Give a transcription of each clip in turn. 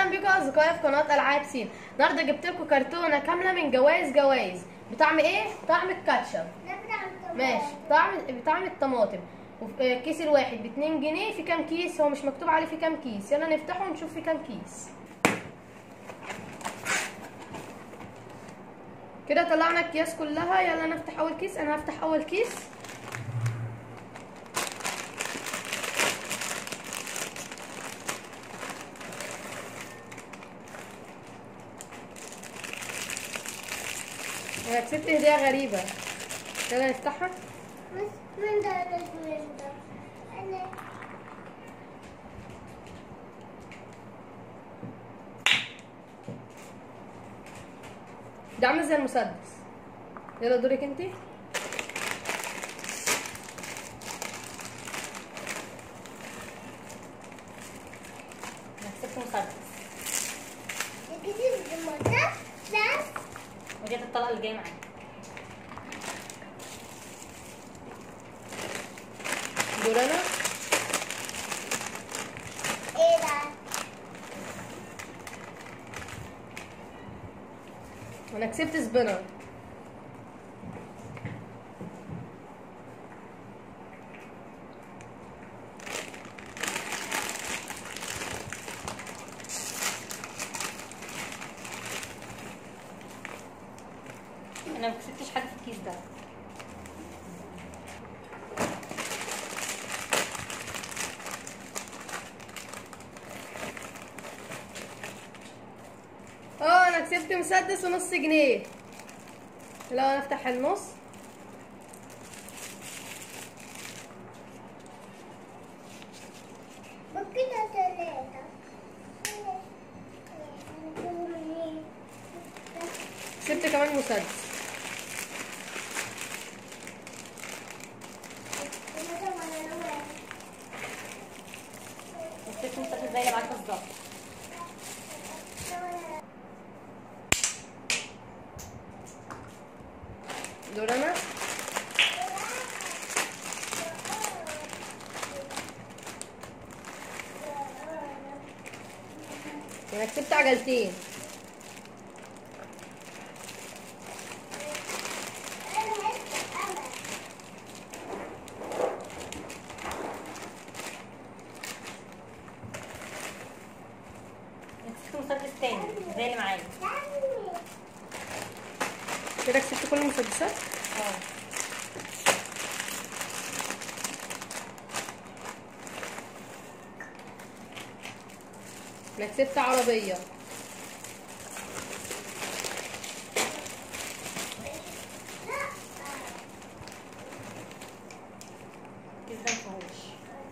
اهلا بيكم اصدقائي في قناه العاب سين النهارده جبت لكم كرتونه كامله من جوائز جوائز بطعم ايه طعم الكاتشب ماشي طعم بطعم الطماطم وف- آه، كيس الواحد ب 2 جنيه في كام كيس هو مش مكتوب عليه في كام كيس يلا نفتحه ونشوف في كام كيس كده طلعنا الكياس كلها يلا نفتح اول كيس انا هفتح اول كيس انا كسبت هديه غريبه يلا نفتحها بس من ده من ده أنا ده عامل زي المسدس يلا دورك انتي انا كسبت مسدس الجديد الموتى بس ودي الطلقه اللي جايه معايا دور انا ايه ده انا كسبت سبينر انا ما كسبتش حاجه في الكيس ده اه انا كسبت مسدس ونص جنيه يلا انا افتح النص بكده ثلاثة كسبت كمان مسدس كسبت مسدس زي اللي معاك بالظبط دور انا انا كسبت عجلتين انا كسبت مسدس تاني زي اللي معايا كده كسبت كل المسدسات اه انا كسبت عربيه الكيس ده مفيهوش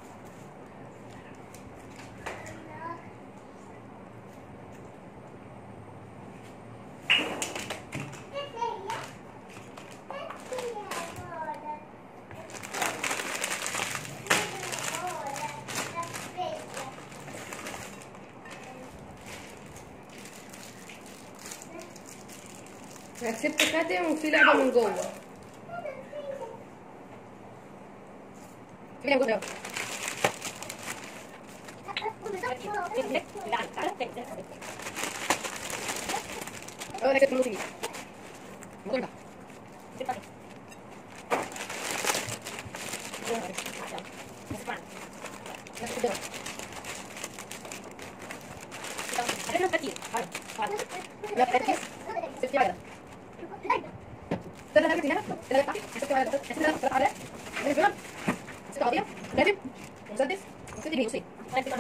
انا كسبت خاتم وفي لعبه من جوه في لعبه جوه اه انا كسبت نص جنيه ممكن ده. انا كسبت ده. لا كسبت كسبت عجله استنى هاجي هنا استنى افتح كسبت عجله استنى افتح عجله من الفيلم كسبت عربيه خاتم ومسدس وكسبت جنيه نصين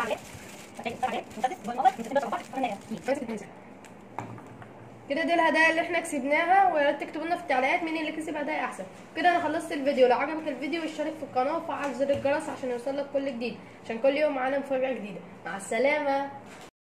خمسة جنيه كده دي الهدايا اللي احنا كسبناها ويا ريت تكتبوا لنا في التعليقات مين اللي كسب هدايا احسن كده انا خلصت الفيديو لو عجبك الفيديو اشترك في القناه وفعل زر الجرس عشان يوصلك كل جديد عشان كل يوم معانا مفاجاه جديده مع السلامه